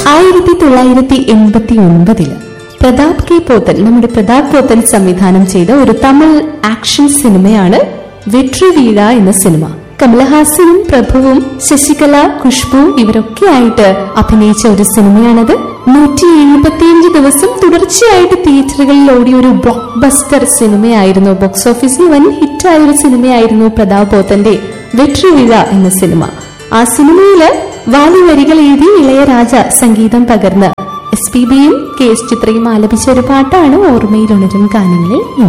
ആയിരത്തി തൊള്ളായിരത്തി എൺപത്തി ഒൻപതില് പ്രതാപ് കെ പോത്തൻ നമ്മുടെ പ്രതാപ് പോത്തൻ സംവിധാനം ചെയ്ത ഒരു തമിഴ് ആക്ഷൻ സിനിമയാണ് വെട്രി വീഴ എന്ന സിനിമ കമലഹാസനും പ്രഭുവും ശശികല ഖുഷ്ബു ഇവരൊക്കെ ആയിട്ട് അഭിനയിച്ച ഒരു സിനിമയാണത് നൂറ്റി എഴുപത്തിയഞ്ച് ദിവസം തുടർച്ചയായിട്ട് തിയേറ്ററുകളിൽ ഓടിയ ഒരു ബ്ലോക്ക് ബസ്റ്റർ സിനിമയായിരുന്നു ബോക്സ് ഓഫീസിൽ വൻ ഹിറ്റായ ഒരു സിനിമയായിരുന്നു പ്രതാപ് പോത്തന്റെ വെട്രി വീഴ എന്ന സിനിമ ആ സിനിമയില് വാലി വരികൾ എഴുതി ഇളയരാജ സംഗീതം പകർന്ന് എസ് പി ബിയും കെ എസ് ചിത്രയും ആലപിച്ച ഒരു പാട്ടാണ് ഓർമ്മയിൽ ഉണരും ഗാനങ്ങളിൽ ഇനി